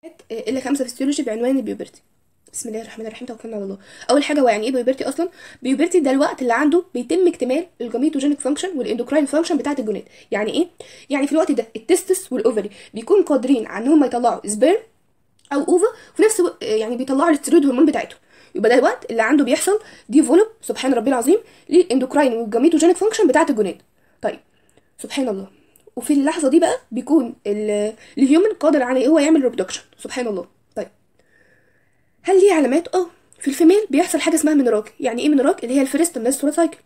الا خمسه فيسيولوجي بعنوان البيوبرتي بسم الله الرحمن الرحيم توكلنا على الله اول حاجه هو يعني ايه بيوبرتي اصلا بيوبرتي ده الوقت اللي عنده بيتم اكتمال الجاميتوجينيك فانكشن والاندوكراين فانكشن بتاعه الجونات يعني ايه يعني في الوقت ده التستس والاوفري بيكونوا قادرين على ان هم يطلعوا سبيرم او اوفا وفي نفس الوقت يعني بيطلعوا الستيرويد هرمون بتاعتهم يبقى ده الوقت اللي عنده بيحصل ديفولوب سبحان ربي العظيم للاندوكراين والجاميتوجينيك فانكشن بتاعه الجونات طيب سبحان الله وفي اللحظه دي بقى بيكون الهيومن قادر على هو يعمل ريبرودكشن سبحان الله طيب هل ليه علامات اه في الفيميل بيحصل حاجه اسمها منراك يعني ايه منراك اللي هي الفيرست منسترال سايكل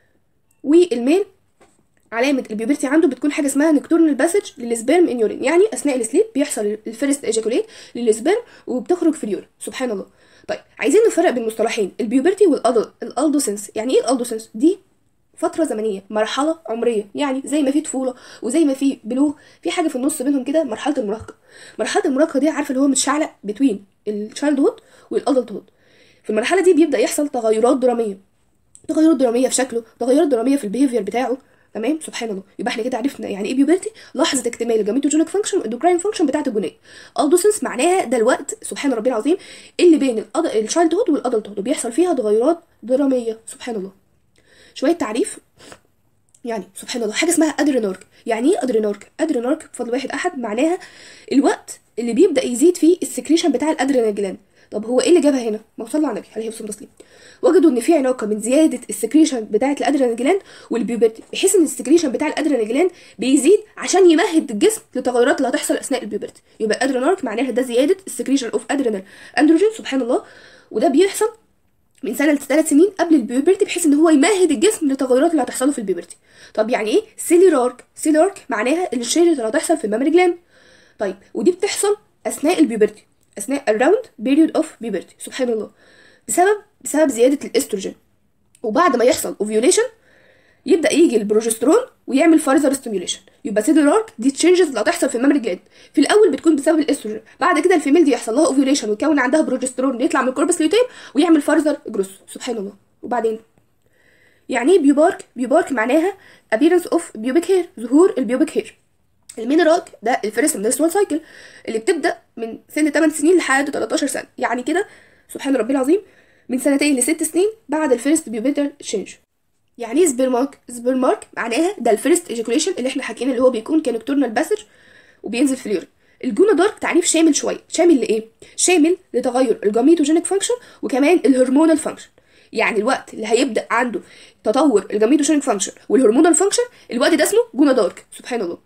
والميل علامه البيوبرتي عنده بتكون حاجه اسمها نكتورنال باسج للسبيرم ان يورين يعني اثناء السليب بيحصل الفيرست ايجاكوليت للسبيرم وبتخرج في اليورين سبحان الله طيب عايزين نفرق بين مصطلحين البيوبرتي والالدوسنس يعني ايه الالدوسنس دي فتره زمنيه مرحله عمريه يعني زي ما في طفوله وزي ما في بلوغ في حاجه في النص بينهم كده مرحله المراهقه مرحله المراهقه دي عارفه اللي هو متشعلق بتوين التشايلد هود والادلت هود في المرحله دي بيبدا يحصل تغيرات دراميه تغيرات دراميه في شكله تغيرات دراميه في البيهيفير بتاعه تمام سبحان الله يبقى احنا كده عرفنا يعني ايه بيوبرتي لحظه اكتمال الجاميتوجينيك فانكشن والاندوكراين فانكشن بتاعه الجنين الدوسنس معناها ده الوقت سبحان ربي العظيم اللي بين التشايلد هود والادلت هود وبيحصل فيها تغيرات دراميه سبحان الله شويه تعريف يعني سبحان الله حاجه اسمها ادرينارك يعني ايه ادرينارك ادرينارك بفضل واحد احد معناها الوقت اللي بيبدا يزيد فيه السكريشن بتاع الادرينال جلاند طب هو ايه اللي جابها هنا ما صلى على النبي عليه الصلاه والسلام وجدوا ان في علاقه من زياده السكريشن بتاعه الادرينال جلاند والبيوبرتي بحيث ان السكريشن بتاع الادرينال جلاند بيزيد عشان يمهد الجسم للتغيرات اللي هتحصل اثناء البيوبرتي يبقى ادرينارك معناها ده زياده السكريشن اوف ادرينال اندروجين سبحان الله وده بيحصل من سنه لثلاث سنين قبل البيوبرتي بحيث ان هو يمهد الجسم للتغيرات اللي هتحصل له في البيوبرتي طب يعني ايه سيليرارك سيليرارك معناها الشيرز اللي هتحصل في المامري جلاند طيب ودي بتحصل اثناء البيوبرتي اثناء الراوند بيريود اوف بيوبرتي سبحان الله بسبب بسبب زياده الاستروجين وبعد ما يحصل اوفيوليشن يبدا يجي البروجسترون ويعمل فارزر ستيميوليشن يبقى سيلولارك دي تشينجز اللي هتحصل في المامري جلاند في الاول بتكون بسبب الاستروجين بعد كده الفيميل دي يحصل لها اوفيوليشن ويكون عندها بروجسترون يطلع من الكوربس ليوتيم ويعمل فارزر جروس سبحان الله وبعدين يعني ايه بيوبارك بيوبارك معناها appearance of pubic hair ظهور البيوبيك هير المينراك ده الفيرست منسترال سايكل اللي بتبدا من سن 8 سنين لحد 13 سنه يعني كده سبحان ربي العظيم من سنتين لست سنين بعد الفيرست بيوبيتال تشينج يعني ايه سبيرمارك سبيرمارك معناها ده الفيرست ايجاكوليشن اللي احنا حكينا اللي هو بيكون كنكتورنال باسج وبينزل في اليورين الجونا دارك تعريف شامل شويه شامل لايه شامل لتغير الجاميتوجينيك فانكشن وكمان الهرمونال فانكشن يعني الوقت اللي هيبدا عنده تطور الجاميتوجينيك فانكشن والهرمونال فانكشن الوقت ده اسمه جونا دارك سبحان الله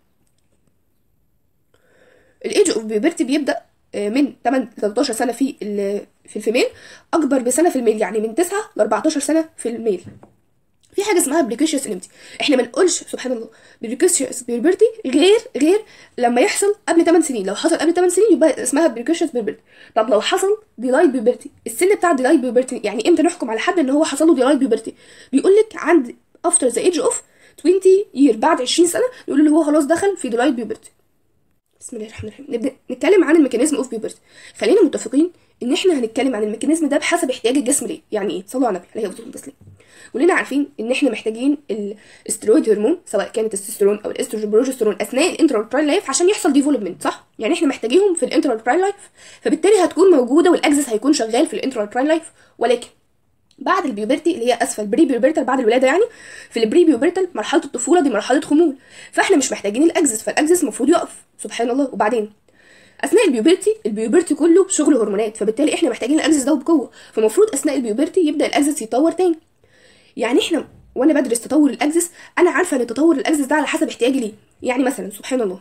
الايج اوف بيبرتي بيبدا من 8 ل 13 سنه في في الفيميل اكبر بسنه في الميل يعني من 9 ل 14 سنه في الميل في حاجه اسمها بريكوشيوس انيمتي احنا ما نقولش سبحان الله بريكوشيوس بيربرتي غير غير لما يحصل قبل 8 سنين لو حصل قبل 8 سنين يبقى اسمها بريكوشيوس بيربرتي طب لو حصل ديلايت بيبرتي السن بتاع ديلايت بيبرتي يعني امتى نحكم على حد ان هو حصل له ديلايت بيبرتي بيقول لك عند افتر ذا ايج اوف 20 يير بعد 20 سنه يقول له هو خلاص دخل في ديلايت بيبرتي بسم الله الرحمن الرحيم نبدا نتكلم عن الميكانيزم اوف بيبرتي خلينا متفقين ان احنا هنتكلم عن الميكانيزم ده بحسب احتياج الجسم ليه يعني ايه صلوا على النبي عليه الصلاه والسلام كلنا عارفين ان احنا محتاجين الاسترويد هرمون سواء كانت التستوستيرون او الاستروجين بروجسترون اثناء الانترالتراين لايف عشان يحصل ديفلوبمنت صح يعني احنا محتاجيهم في الانترالتراين لايف فبالتالي هتكون موجوده والاكسس هيكون شغال في الانترالتراين لايف ولكن بعد البيوبرتي اللي هي اسفل البري بيوبرتال بعد الولاده يعني في البري بيوبرتال مرحله الطفوله دي مرحله خمول فاحنا مش محتاجين الاكسس فالاكسس المفروض يقف سبحان الله وبعدين اثناء البيوبرتي البيوبرتي كله شغل هرمونات فبالتالي احنا محتاجين الاكسس ده بقوه فالمفروض اثناء البيوبرتي يبدا الاكسس يتطور تاني يعني احنا وانا بدرس تطور الاكسس انا عارفه ان تطور الاكسس ده على حسب احتياجي ليه يعني مثلا سبحان الله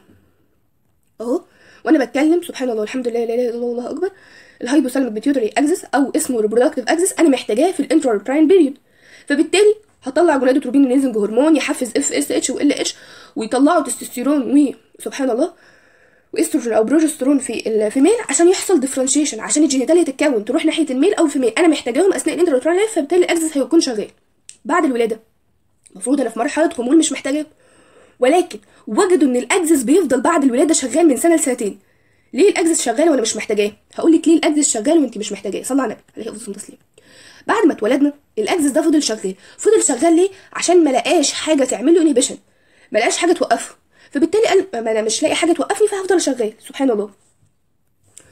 اهو وانا بتكلم سبحان الله الحمد لله لا اله الا الله الله اكبر الهايبوثالاميك بيتيوتري اكسس او اسمه ريبرودكتيف اكسس انا محتاجاه في الانترالبراين بيريود فبالتالي هطلع جونادوتروبين ريليزنج هرمون يحفز اف اس اتش وال اتش ويطلعوا تستوستيرون وسبحان الله واستروجين او بروجسترون في الفيميل عشان يحصل ديفرنشيشن عشان الجينيتاليا تتكون تروح ناحيه الميل او الفيميل انا محتاجاهم اثناء الانترالبراين لايف فبالتالي الاكسس هيكون شغال بعد الولاده المفروض انا في مرحله خمول مش محتاجاه ولكن وجدوا ان الاكسس بيفضل بعد الولاده شغال من سنه لسنتين ليه الاكسس شغال وانا مش محتاجاه هقول لك ليه الاكسس شغال وانت مش محتاجاه صلى على النبي عليه الصلاه والسلام بعد ما اتولدنا الاكسس ده فضل شغال فضل شغال ليه عشان ما لقاش حاجه تعمل له انيبيشن ما لقاش حاجه توقفه فبالتالي قال ما انا مش لاقي حاجه توقفني فهفضل شغال سبحان الله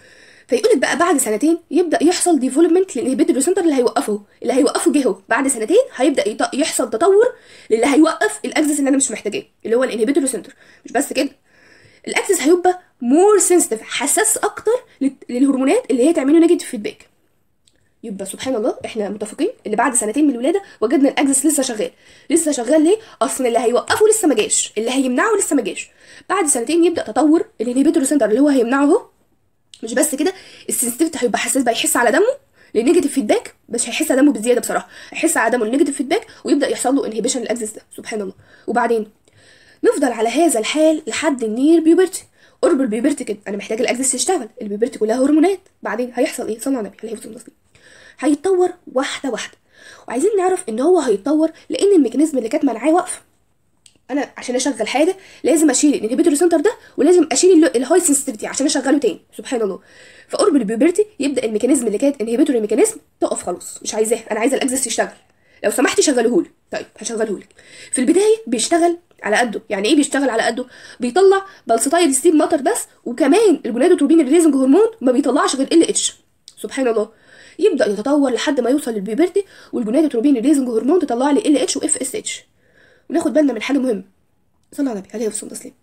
فيقولك بقى بعد سنتين يبدا يحصل ديفلوبمنت للانهبيتور ريسنتر اللي هيوقفه اللي هيوقفه جه اهو بعد سنتين هيبدا يط- يحصل تطور للي هيوقف الاكسس اللي انا مش محتاجاه اللي هو الانهبيتور ريسنتر مش بس كده الاكسس هيبقى مور سنسيتيف حساس اكتر لل- للهرمونات اللي هي تعمله نيجاتيف فيدباك يبقى سبحان الله احنا متفقين ان بعد سنتين من الولاده وجدنا الاكسس لسه شغال لسه شغال ليه اصلا اللي هيوقفه لسه ما جاش اللي هيمنعه لسه ما جاش بعد سنتين يبدا تطور الانهبيتور سنتر اللي هو هيمنعه اهو مش بس كده السنسيتيفيتي هيبقى حساس بقى يحس على دمه للنيجاتيف فيدباك مش هيحس على دمه بزياده بصراحه هيحس على دمه النيجاتيف فيدباك ويبدا يحصل له انهبيشن للاكسس ده سبحان الله وبعدين نفضل على هذا الحال لحد النير بيوبرتي قرب البيوبرتي كده انا محتاج الاكسس يشتغل البيوبرتي كلها هرمونات بعدين هيحصل ايه صلى على النبي عليه الصلاه والسلام هيتطور واحده واحده وعايزين نعرف ان هو هيتطور لان الميكانيزم اللي كانت منعاه واقفه انا عشان اشغل حاجه لازم اشيل الانهبيتور سنتر ده ولازم اشيل ال- الهاي سنسيتيفيتي عشان اشغله تاني سبحان الله فقرب البيوبرتي يبدا الميكانيزم اللي كانت انهبيتور ميكانيزم تقف خلاص مش عايزاه انا عايزه الاكسس يشتغل لو سمحتي شغلهولي طيب هشغلهولك في البدايه بيشتغل على قده يعني ايه بيشتغل على قده بيطلع بالستايد ستيم ماتر بس وكمان الجونادوتروبين الريزنج هرمون ما بيطلعش غير ال اتش سبحان الله يبدا يتطور لحد ما يوصل للبيوبرتي والجونادوتروبين الريزنج هرمون تطلع لي ال اتش واف اس اتش وناخد بالنا من حاجه مهمه صلى على النبي عليه الصلاه والسلام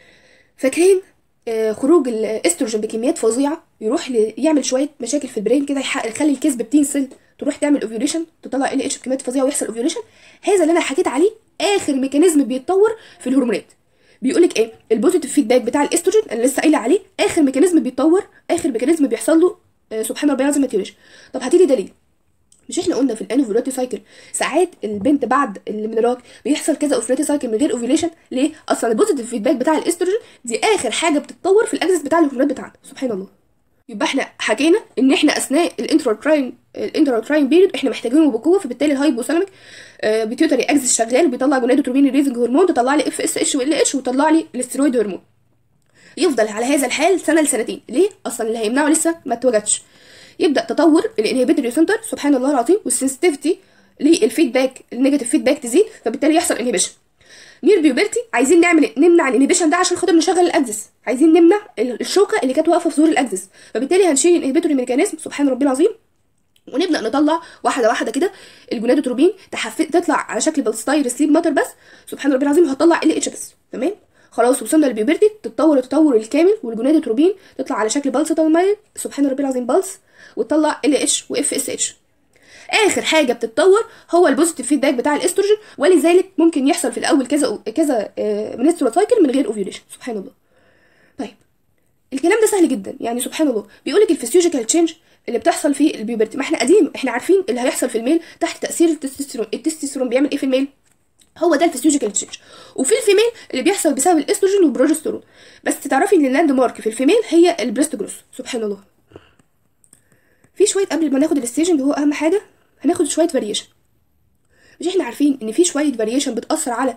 فاكرين آه، خروج الاستروجين بكميات فظيعه يروح ل... يعمل شويه مشاكل في البرين كده يحقق يخلي الكيس بتين سيل تروح تعمل اوفيوليشن تطلع ال اتش بكميات فظيعه ويحصل اوفيوليشن هذا اللي انا حكيت عليه اخر ميكانيزم بيتطور في الهرمونات بيقولك ايه البوزيتيف فيدباك بتاع الاستروجين انا لسه قايله عليه اخر ميكانيزم بيتطور اخر ميكانيزم بيحصل له آه، سبحان ربي العظيم ماتيوريشن طب هاتي لي دليل مش احنا قلنا في الانوفيلاتي سايكل ساعات البنت بعد المنراج بيحصل كذا اوفيلاتي سايكل من غير اوفيليشن ليه اصلا البوزيتيف فيدباك بتاع الاستروجين دي اخر حاجه بتتطور في الاكسس بتاع الهرمونات بتاعنا سبحان الله يبقى احنا حكينا ان احنا اثناء الانتراكراين الانتراكراين بيريد احنا محتاجينه بقوه فبالتالي الهايبوثالاميك آه، بيتيوتري اكسس شغال بيطلع جونادوتروبين ريزنج هرمون تطلع لي اف اس اتش وال اتش وتطلع لي الاسترويد هرمون يفضل على هذا الحال سنه لسنتين ليه اصلا اللي هيمنعه لسه ما اتوجدش يبدا تطور الانهبيتوري سنتر سبحان الله العظيم والسنسيتيفيتي للفيدباك النيجاتيف فيدباك تزيد فبالتالي يحصل انهبيشن نير بيوبرتي عايزين نعمل نمنع الانهبيشن ده عشان خاطر نشغل الاكسس عايزين نمنع ال- الشوكه اللي كانت واقفه في زور الاكسس فبالتالي هنشيل الانهبيتوري ميكانيزم سبحان ربي العظيم ونبدا نطلع واحده واحده كده الجونادوتروبين تحف... تطلع على شكل بالستاير سليب ماتر بس سبحان ربي العظيم هتطلع ال اتش بس تمام خلاص وصلنا للبيوبرتي تتطور التطور الكامل والجونادوتروبين تطلع على شكل بالس مايل سبحان ربي العظيم بالس وتطلع ال اتش واف اس اتش اخر حاجه بتتطور هو البوزيتيف فيدباك بتاع الاستروجين ولذلك ممكن يحصل في الاول كذا كذا منسترال سايكل من غير اوفيوليشن سبحان الله طيب الكلام ده سهل جدا يعني سبحان الله بيقول لك الفسيولوجيكال تشينج اللي بتحصل في البيوبرتي ما احنا قديم احنا عارفين اللي هيحصل في الميل تحت تاثير التستوستيرون التستوستيرون بيعمل ايه في الميل هو ده الفسيولوجيكال تشينج وفي الفيميل اللي بيحصل بسبب الاستروجين والبروجسترون بس تعرفي ان اللاند مارك في الفيميل هي البريست جروس سبحان الله في شويه قبل ما ناخد الستيجنج هو اهم حاجه هناخد شويه فاريشن مش احنا عارفين ان في شويه فاريشن بتاثر على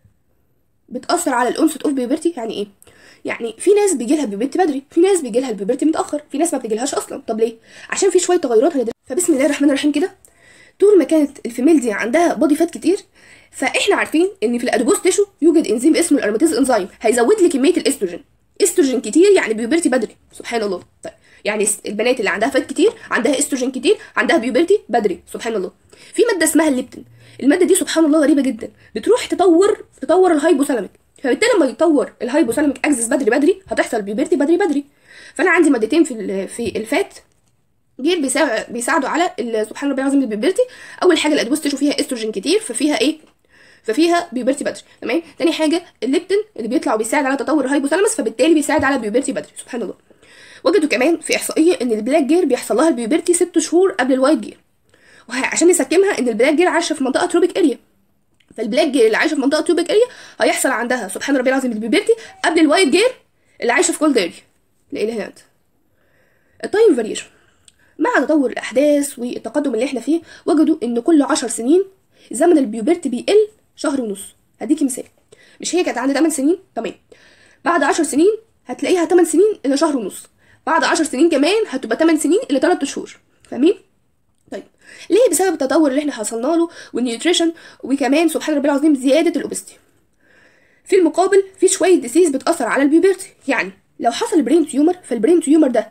بتاثر على الانست اوف بيوبرتي يعني ايه يعني في ناس بيجي لها بيوبرتي بدري في ناس بيجي لها البيوبرتي متاخر في ناس ما بتجيلهاش اصلا طب ليه عشان في شويه تغيرات هندرسها فبسم الله الرحمن الرحيم كده طول ما كانت الفيميل دي عندها بودي فات كتير فاحنا عارفين ان في الادوبوس تيشو يوجد انزيم اسمه الارماتيز انزيم هيزود لي كميه الاستروجين استروجين كتير يعني بيوبرتي بدري سبحان الله طيب يعني البنات اللي عندها فات كتير عندها استروجين كتير عندها بيوبرتي بدري سبحان الله في ماده اسمها الليبتين الماده دي سبحان الله غريبه جدا بتروح تطور تطور الهايبوثالاميك فبالتالي لما يطور الهايبوثالاميك اكسس بدري بدري هتحصل بيوبرتي بدري بدري فانا عندي مادتين في ال- في الفات جيل بيساعد بيساعدوا على ال- سبحان ربي العظيم البيوبرتي اول حاجه الادوس تشو فيها استروجين كتير ففيها ايه ففيها بيوبرتي بدري تمام تاني حاجه الليبتين اللي بيطلع وبيساعد على تطور الهايبوثالاموس فبالتالي بيساعد على بيوبرتي بدري سبحان الله وجدوا كمان في احصائيه ان البلاك جير بيحصل لها البيوبرتي ست شهور قبل الوايت جير وعشان نسكمها ان البلاك جير عايشه في منطقه تروبيك اريا فالبلاك جير اللي عايشه في منطقه تروبيك اريا هيحصل عندها سبحان ربي العظيم البيوبرتي قبل الوايت جير اللي عايشه في كولد اريا لا اله الا انت التايم فاريشن مع تطور الاحداث والتقدم اللي احنا فيه وجدوا ان كل عشر سنين زمن البيوبرتي بيقل شهر ونص هديكي مثال مش هي كانت عندها 8 سنين تمام بعد 10 سنين هتلاقيها 8 سنين الى شهر ونص بعد 10 سنين كمان هتبقى 8 سنين الى 3 شهور فاهمين طيب ليه بسبب التطور اللي احنا حصلنا له والنيوتريشن وكمان سبحان ربي العظيم زياده الاوبستي في المقابل في شويه ديسيز بتاثر على البيوبرتي يعني لو حصل برين تيومر فالبرين تيومر ده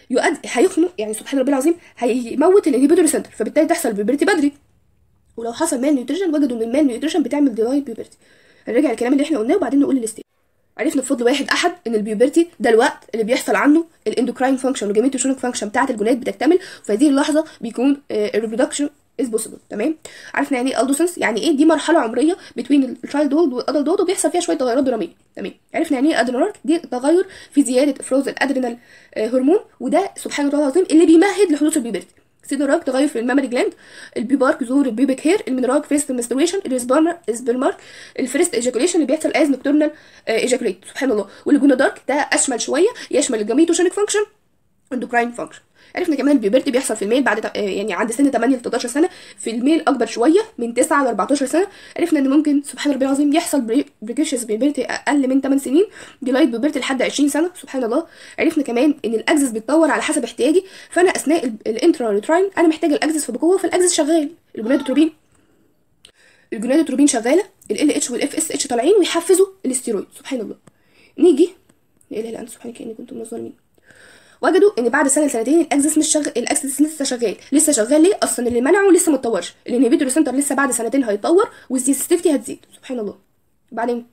يؤدي هيخنق يعني سبحان ربي العظيم هيموت الانهبيتوري سنتر فبالتالي تحصل بيوبرتي بدري ولو حصل مان نيوتريشن وجدوا ان المان نيوتريشن بتعمل ديلاي بيوبرتي هنرجع الكلام اللي احنا قلناه وبعدين نقول الستيج عرفنا بفضل واحد احد ان البيوبرتي ده الوقت اللي بيحصل عنه الاندوكراين فانكشن والجاميتوشونيك فانكشن بتاعه الجونات بتكتمل وفي هذه اللحظه بيكون الريبرودكشن از بوسيبل تمام عرفنا يعني ايه الدوسنس يعني ايه دي مرحله عمريه بين التشايلد هولد والادلت هولد وبيحصل فيها شويه تغيرات دراميه تمام عرفنا يعني ايه ادرينال دي تغير في زياده افراز الادرينال هرمون وده سبحان الله العظيم اللي بيمهد لحدوث البيوبرتي سيدوراك تغير في المامري جلاند البيبارك ظهور البيبك هير المينراك فيست المسترويشن الاسبرمارك الفيرست ايجاكوليشن اللي بيحصل از نكتورنال ايجاكوليت سبحان الله والجونودارك ده اشمل شويه يشمل الجاميتوشينيك فانكشن اندوكراين فانكشن عرفنا كمان البيوبرتي بيحصل في الميل بعد يعني عند سن 8 ل 13 سنه في الميل اكبر شويه من 9 ل 14 سنه عرفنا ان ممكن سبحان ربي العظيم يحصل بريكيشس بيوبرتي اقل من 8 سنين ديلايت بيوبرتي لحد 20 سنه سبحان الله عرفنا كمان ان الاكسس بيتطور على حسب احتياجي فانا اثناء الانترا ريتراين انا محتاجه الاكسس بقوه فالاكسس شغال الجونادوتروبين الجونادوتروبين شغاله ال اتش والاف اس اتش طالعين ويحفزوا الاستيرويد سبحان الله نيجي لا اله الا انت سبحانك اني كنت من الظالمين وجدوا ان بعد سنه سنتين الاكسس مش شغال الاكسس لسه شغال لسه شغال ليه اصلا اللي منعه لسه ما اتطورش الانهبيتور سنتر لسه بعد سنتين هيتطور والسنسيتيفيتي هتزيد سبحان الله بعدين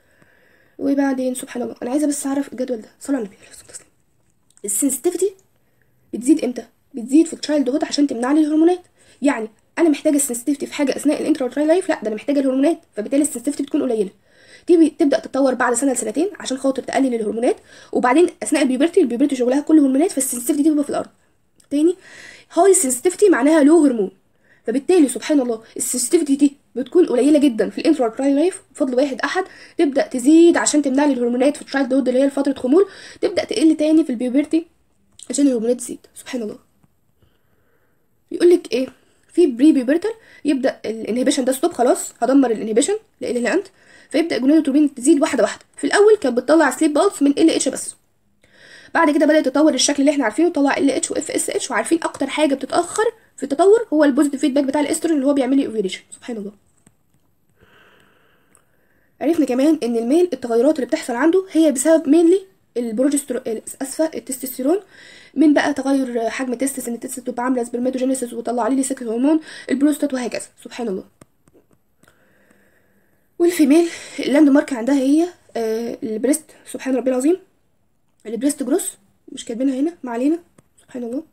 وبعدين سبحان الله انا عايزه بس اعرف الجدول ده صلوا على النبي عليه الصلاه والسلام السنسيتيفيتي بتزيد امتى بتزيد في التشايلد هود عشان تمنع لي الهرمونات يعني انا محتاجه السنسيتيفيتي في حاجه اثناء الانترا تراي لايف لا ده انا محتاجه الهرمونات فبالتالي السنسيتيفيتي بتكون قليله دي تبدا تتطور بعد سنه لسنتين عشان خاطر تقلل الهرمونات وبعدين اثناء البيوبرتي البيوبرتي شغلها كل هرمونات فالسنسيتيفيتي تبقى في الارض تاني هاي سنسيتيفيتي معناها لو هرمون فبالتالي سبحان الله السنسيتيفيتي دي بتكون قليله جدا في الانترا تراي لايف بفضل واحد احد تبدا تزيد عشان تمنع لي الهرمونات في التشايلد هود اللي هي فتره خمول تبدا تقل تاني في البيوبرتي عشان الهرمونات تزيد سبحان الله يقول لك ايه في بري بيبرتال يبدا الانهبيشن ده ستوب خلاص هدمر الانهبيشن لا اله الا انت فيبدا الجونادوتروبين تزيد واحده واحده في الاول كانت بتطلع سليب بالز من ال اتش بس بعد كده بدات تطور الشكل اللي احنا عارفينه تطلع ال اتش واف اس اتش وعارفين اكتر حاجه بتتاخر في التطور هو البوزيتيف فيدباك بتاع الاستروجين اللي هو بيعمل لي اوفيليشن سبحان الله عرفنا كمان ان الميل التغيرات اللي بتحصل عنده هي بسبب مينلي البروجسترون اسفه التستوستيرون من بقى تغير حجم تستس ان التستس تبقى عامله سبرماتوجينيسيس وتطلع لي سكر هرمون البروستات وهكذا سبحان الله والفيميل اللاند مارك عندها هي آه البريست سبحان ربي العظيم البريست جروس مش كاتبينها هنا ما علينا سبحان الله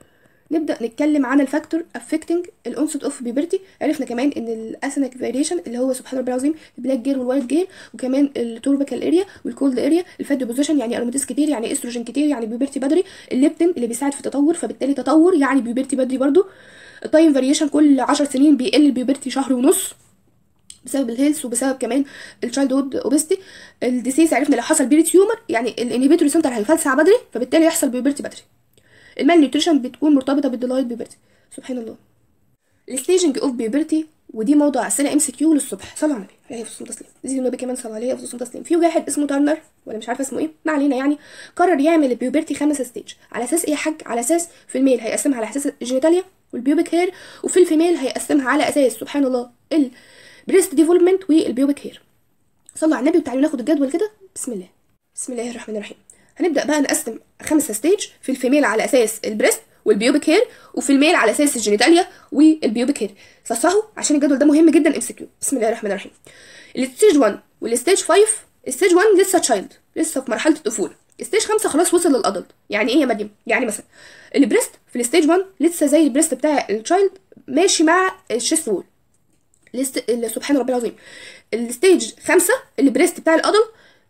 نبدا نتكلم عن الفاكتور افكتنج الانست اوف بيبرتي عرفنا كمان ان الاسنك فاريشن اللي هو سبحان ربي العظيم البلاك جير والوايت جير وكمان التوربيكال اريا والكولد اريا الفات ديبوزيشن يعني اروماتيز كتير يعني استروجين كتير يعني بيبرتي بدري الليبتين اللي بيساعد في التطور فبالتالي تطور يعني بيبرتي بدري برضو التايم فاريشن كل 10 سنين بيقل البيبرتي شهر ونص بسبب الهيلث وبسبب كمان التشايلد هود اوبستي الديسيس عرفنا لو حصل بيري تيومر يعني الانهبيتوري سنتر هيفلسع بدري فبالتالي يحصل بيبرتي بدري المال نيوتريشن بتكون مرتبطه بالديلايت بيبرتي سبحان الله الستيجنج اوف بيبرتي ودي موضوع اسئله ام سي كيو للصبح صلوا على النبي عليه الصلاه والسلام زيد النبي كمان صلى عليه افضل الصلاه والسلام في واحد اسمه تارنر ولا مش عارفه اسمه ايه ما علينا يعني قرر يعمل البيوبرتي خمس ستيج على اساس ايه يا حاج على اساس في الميل هيقسمها على اساس الجينيتاليا والبيوبك هير وفي الفيميل هيقسمها على اساس سبحان الله البريست ديفلوبمنت والبيوبك هير صلوا على النبي وتعالوا ناخد الجدول كده بسم الله بسم الله الرحمن الرحيم هنبدا بقى نقسم خمسة ستيج في الفيميل على اساس البريست والبيوبك هير وفي الميل على اساس الجينيتاليا والبيوبك هير صحصحوا عشان الجدول ده مهم جدا ام سي كيو بسم الله الرحمن الرحيم الستيج 1 والستيج 5 الستيج 1 لسه تشايلد لسه في مرحله الطفوله الستيج 5 خلاص وصل للادلت يعني ايه يا مريم يعني مثلا البريست في الستيج 1 لسه زي البريست بتاع التشايلد ماشي مع الشيست وول لست... سبحان ربي العظيم الستيج 5 البريست بتاع الادلت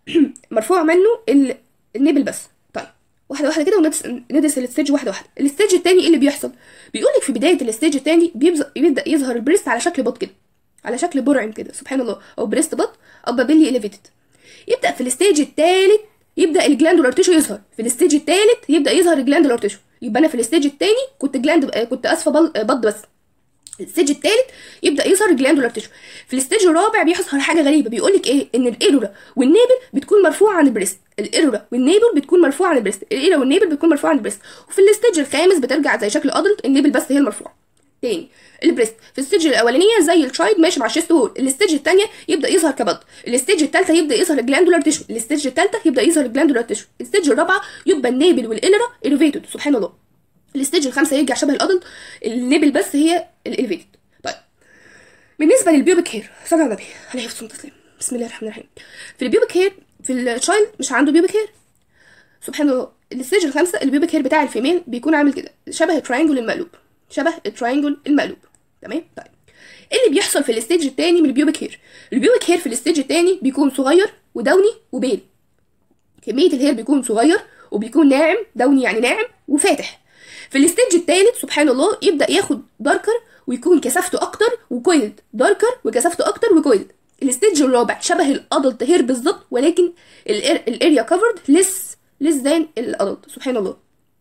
مرفوع منه ال... النبل بس طيب واحده واحده كده وندرس ندرس الستيج واحده واحده الستيج الثاني ايه اللي بيحصل بيقول لك في بدايه الستيج الثاني بيبدا يظهر البريست على شكل بط كده على شكل برعم كده سبحان الله او بريست بط او بابيلي اليفيتد يبدا في الستيج الثالث يبدا الجلاندولار تيشو يظهر في الستيج الثالث يبدا يظهر الجلاندولار تيشو يبقى انا في الستيج الثاني كنت جلاند كنت اسفه بط بس الستيج الثالث يبدا يظهر الجلاندولار تيشو في الستيج الرابع بيحصل حاجه غريبه بيقول لك ايه ان الايرورا والنيبل بتكون مرفوعه عن البريست الايرورا والنيبل بتكون مرفوعه عن البريست الايرورا والنيبل بتكون مرفوعه عن البريست وفي الستيج الخامس بترجع زي شكل ادلت النيبل بس هي المرفوعه تاني البريست في الستيج الاولانيه زي الترايد ماشي مع الشيست وول الستيج الثانيه يبدا يظهر كبد الستيج الثالثه يبدا يظهر الجلاندولار تيشو الستيج الثالثه يبدا يظهر الجلاندولار تيشو الستيج الرابعه يبقى النيبل والإلرا اليفيتد سبحان الله الستيج الخامسه يرجع شبه الادلت النيبل بس هي الاليفيتد طيب بالنسبه للبيوبك هير صلى على النبي عليه الصلاه والسلام بسم الله الرحمن الرحيم في البيوبك هير في التشايلد مش عنده بيوبك هير سبحان الله الستيج الخامسه البيوبك هير بتاع الفيميل بيكون عامل كده شبه التراينجل المقلوب شبه التراينجل المقلوب تمام طيب ايه اللي بيحصل في الستيج التاني من البيوبك هير البيوبك هير في الستيج التاني بيكون صغير ودوني وبيل كميه الهير بيكون صغير وبيكون ناعم دوني يعني ناعم وفاتح في الستيج التالت سبحان الله يبدا ياخد داركر ويكون كثافته اكتر وكويلد داركر وكثافته اكتر وكويلد الستيج الرابع شبه الادلت هير بالظبط ولكن الاريا كفرد لس لس ذان الادلت سبحان الله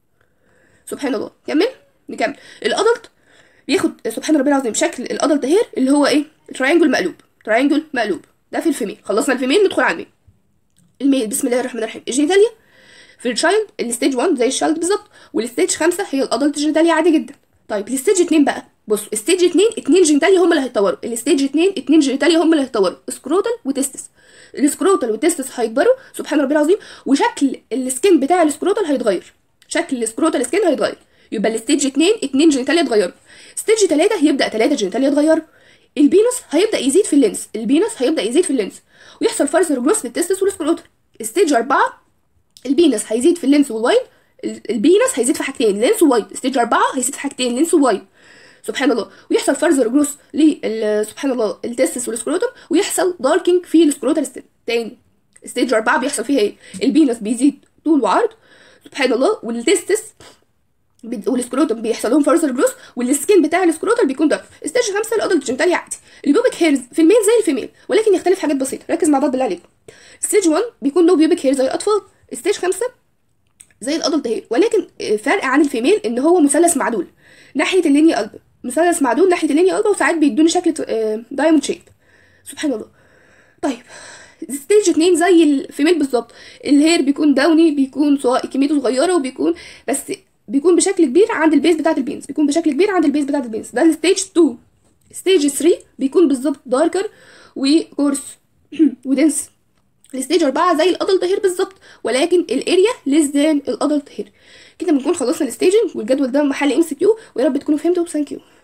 سبحان الله كمل نكمل الادلت بياخد سبحان ربي العظيم شكل الادلت هير اللي هو ايه تراينجل مقلوب تراينجل مقلوب ده في الفيميل خلصنا الفيميل ندخل على الميل الميل بسم الله الرحمن الرحيم الجينيتاليا في التشايلد الستيج 1 زي الشايلد بالظبط والستيج 5 هي الادلت جينيتاليا عادي جدا طيب الستيج 2 بقى بصوا الستيج 2 اتنين جينيتاليا هم اللي هيتطوروا الستيج 2 اتنين جينيتاليا هم اللي هيتطوروا سكروتال وتستس السكروتال والتستس هيكبروا سبحان ربي العظيم وشكل السكين بتاع السكروتال هيتغير شكل السكروتال سكين هيتغير يبقى الستيج 2 اتنين جينيتاليا اتغيروا ستيج 3 هيبدا 3 جينيتاليا اتغيروا البينس هيبدا يزيد في اللينس البينس هيبدا يزيد في اللينس ويحصل فرز رجروس للتستس والسكروتال ستيج 4 البينس هيزيد في اللينس والوايد البينس هيزيد في حاجتين لينس ووايد ستيج 4 هيزيد في حاجتين لينس ووايد سبحان الله ويحصل فرز رجروس ل سبحان الله التستس والسكروتم ويحصل داركينج في السكروتال ستيل تاني ستيج 4 بيحصل فيها ايه البينس بيزيد طول وعرض سبحان الله والتستس والسكروتم بيحصل لهم فرز رجروس والسكين بتاع السكروتال بيكون دارك ستيج 5 الادلت جنتالي عادي البيوبك هيرز في الميل زي الفيميل ولكن يختلف حاجات بسيطه ركز مع بعض بالله عليكم ستيج 1 بيكون له بيوبك هير زي الاطفال ستيج 5 زي الادلت هير ولكن فرق عن الفيميل ان هو مثلث معدول ناحيه اللينيا قلب مثلث معدول ناحيه اللينيا قلب وساعات بيدوني شكل دايموند شيب سبحان الله طيب ستيج 2 زي الفيميل بالظبط الهير بيكون داوني بيكون صغير كميته صغيره وبيكون بس بيكون بشكل كبير عند البيز بتاعت البينز بيكون بشكل كبير عند البيز بتاعت البينز ده الستيج 2 ستيج 3 بيكون بالظبط داركر وكورس ودنس الستيج 4 زي الادلت هير بالظبط ولكن الاريا ليس ذان الادلت هير كده بنكون خلصنا الستيجنج والجدول ده محل ام سي كيو ويا رب تكونوا فهمتوا ثانك يو